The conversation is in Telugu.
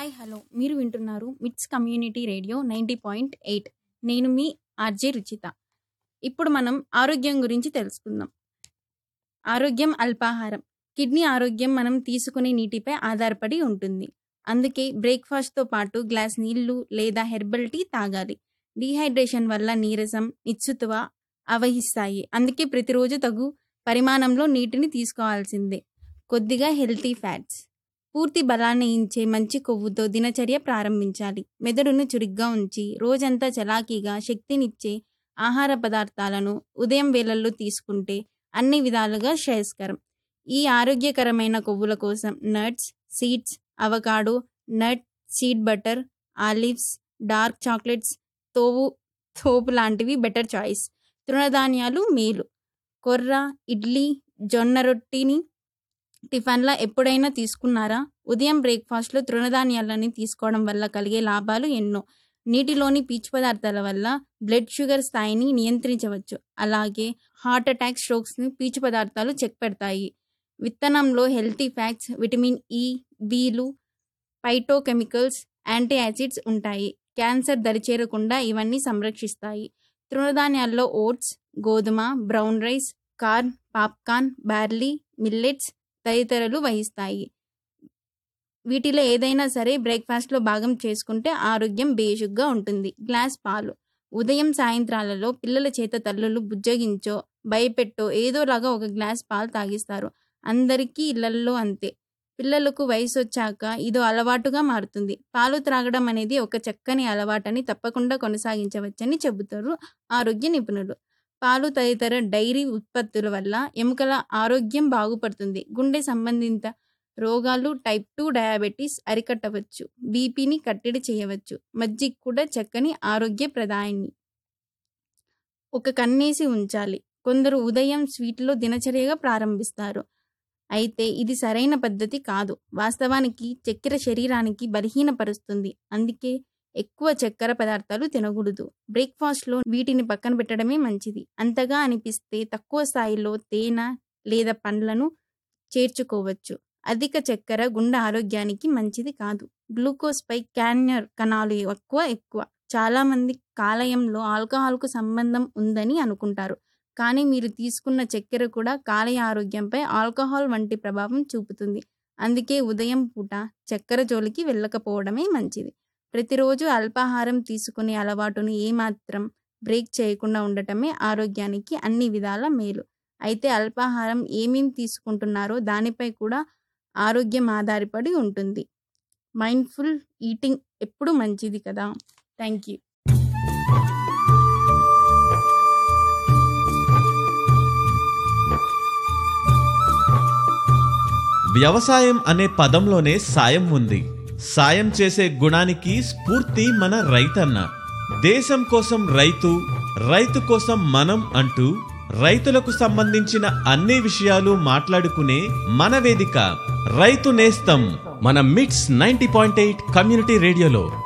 హాయ్ హలో మీరు వింటున్నారు MITS community radio ninety point eight నేను మీ ఆర్జే రుచిత ఇప్పుడు మనం ఆరోగ్యం గురించి తెలుసుకుందాం ఆరోగ్యం అల్పాహారం కిడ్నీ ఆరోగ్యం మనం తీసుకునే నీటిపై ఆధారపడి ఉంటుంది అందుకే బ్రేక్ఫాస్ట్తో పాటు గ్లాస్ నీళ్లు లేదా హెర్బల్ టీ తాగాలి డీహైడ్రేషన్ వల్ల నీరసం నిత్సుతువ అవహిస్తాయి అందుకే ప్రతిరోజు తగు పరిమాణంలో నీటిని తీసుకోవాల్సిందే కొద్దిగా హెల్తీ ఫ్యాట్స్ పూర్తి బలాన్ని ఇచ్చే మంచి కొవ్వుతో దినచర్య ప్రారంభించాలి మెదడును చురుగ్గా ఉంచి రోజంతా చలాకీగా శక్తినిచ్చే ఆహార పదార్థాలను ఉదయం వేళల్లో తీసుకుంటే అన్ని విధాలుగా శ్రేయస్కరం ఈ ఆరోగ్యకరమైన కొవ్వుల కోసం nuts seeds avocado nut seed butter olives dark chocolates తోవు తోపు లాంటివి బెటర్ చాయిస్ తృణధాన్యాలు మేలు కొర్ర ఇడ్లీ జొన్న రొట్టిని టిఫిన్లా ఎప్పుడైనా తీసుకున్నారా ఉదయం బ్రేక్ఫాస్ట్లో తృణధాన్యాలని తీసుకోవడం వల్ల కలిగే లాభాలు ఎన్నో నీటిలోని పీచు పదార్థాల వల్ల బ్లడ్ షుగర్ స్థాయిని నియంత్రించవచ్చు అలాగే హార్ట్ అటాక్ స్ట్రోక్స్ని పీచు పదార్థాలు చెక్ పెడతాయి విత్తనంలో హెల్తీ ఫ్యాట్స్ విటమిన్ ఈ బీలు పైటోకెమికల్స్ యాంటీ యాసిడ్స్ ఉంటాయి క్యాన్సర్ దరిచేరకుండా ఇవన్నీ సంరక్షిస్తాయి తృణధాన్యాల్లో ఓట్స్ గోధుమ brown rice corn popcorn barley millets తదితరులు వహిస్తాయి వీటిలో ఏదైనా సరే బ్రేక్ఫాస్ట్లో భాగం చేసుకుంటే ఆరోగ్యం బేషుగ్గా ఉంటుంది గ్లాస్ పాలు ఉదయం సాయంత్రాలలో పిల్లల చేత తల్లులు బుజ్జగించో భయపెట్టో ఏదోలాగా ఒక గ్లాస్ పాలు తాగిస్తారు అందరికీ ఇళ్లల్లో అంతే పిల్లలకు వయసు వచ్చాక ఇదో అలవాటుగా మారుతుంది పాలు త్రాగడం అనేది ఒక చక్కని అలవాటని తప్పకుండా కొనసాగించవచ్చని చెబుతారు ఆరోగ్య నిపుణులు పాలు తదితర డైరీ ఉత్పత్తుల వల్ల ఎముకల ఆరోగ్యం బాగుపడుతుంది గుండె సంబంధిత రోగాలు టైప్ టూ డయాబెటీస్ అరికట్టవచ్చు బీపీని కట్టడి చేయవచ్చు మజ్జిగ కూడా చక్కని ఆరోగ్య ప్రదాయిని ఒక కన్నేసి ఉంచాలి కొందరు ఉదయం స్వీట్లో దినచర్యగా ప్రారంభిస్తారు అయితే ఇది సరైన పద్ధతి కాదు వాస్తవానికి చక్కెర శరీరానికి బలహీనపరుస్తుంది అందుకే ఎక్కువ చక్కెర పదార్థాలు తినకూడదు బ్రేక్ఫాస్ట్లో వీటిని పక్కన పెట్టడమే మంచిది అంతగా అనిపిస్తే తక్కువ స్థాయిలో తేనె లేదా పండ్లను చేర్చుకోవచ్చు అధిక చక్కెర గుండె ఆరోగ్యానికి మంచిది కాదు గ్లూకోజ్ పై క్యాన్యర్ కణాలు ఎక్కువ ఎక్కువ చాలా మంది కాలేయంలో ఆల్కహాల్కు సంబంధం ఉందని అనుకుంటారు కానీ మీరు తీసుకున్న చక్కెర కూడా కాలేయ ఆరోగ్యంపై ఆల్కహాల్ వంటి ప్రభావం చూపుతుంది అందుకే ఉదయం పూట చక్కెర జోలికి వెళ్ళకపోవడమే మంచిది ప్రతిరోజు అల్పాహారం తీసుకునే అలవాటును ఏమాత్రం బ్రేక్ చేయకుండా ఉండటమే ఆరోగ్యానికి అన్ని విధాల మేలు అయితే అల్పాహారం ఏమేం తీసుకుంటున్నారో దానిపై కూడా ఆరోగ్యం ఆధారపడి ఉంటుంది మైండ్ఫుల్ ఈటింగ్ ఎప్పుడు మంచిది కదా థ్యాంక్ యూ వ్యవసాయం అనే పదంలోనే సాయం ఉంది సాయం చేసే గుణానికి స్ఫూర్తి మన రైతన్న దేశం కోసం రైతు రైతు కోసం మనం అంటూ రైతులకు సంబంధించిన అన్ని విషయాలు మాట్లాడుకునే మన వేదిక రైతు నేస్తం మన మిట్స్ నైంటీ పాయింట్ ఎయిట్ కమ్యూనిటీ రేడియోలో